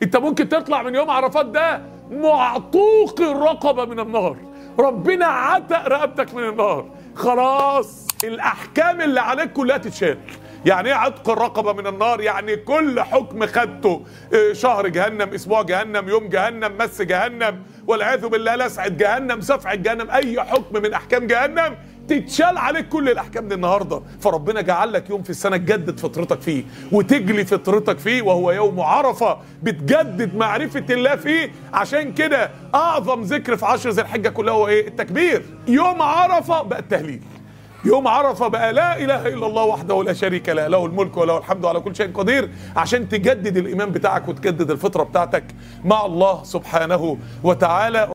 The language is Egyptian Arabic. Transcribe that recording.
انت ممكن تطلع من يوم عرفات ده معطوق الرقبه من النار ربنا عتق رقبتك من النار خلاص الاحكام اللي عليك كلها تتشال يعني ايه عتق الرقبه من النار يعني كل حكم خدته اه، شهر جهنم اسبوع جهنم يوم جهنم مس جهنم والعياذ بالله لسعه جهنم سفعه جهنم اي حكم من احكام جهنم تتشال عليك كل الاحكام دي النهارده فربنا جعل لك يوم في السنه تجدد فطرتك فيه وتجلي فطرتك فيه وهو يوم عرفه بتجدد معرفه الله فيه عشان كده اعظم ذكر في عشر ذي الحجه كلها هو ايه التكبير يوم عرفه بقى التهليل يوم عرفه بقى لا اله الا الله وحده لا شريك له له الملك وله الحمد على كل شيء قدير عشان تجدد الايمان بتاعك وتجدد الفطره بتاعتك مع الله سبحانه وتعالى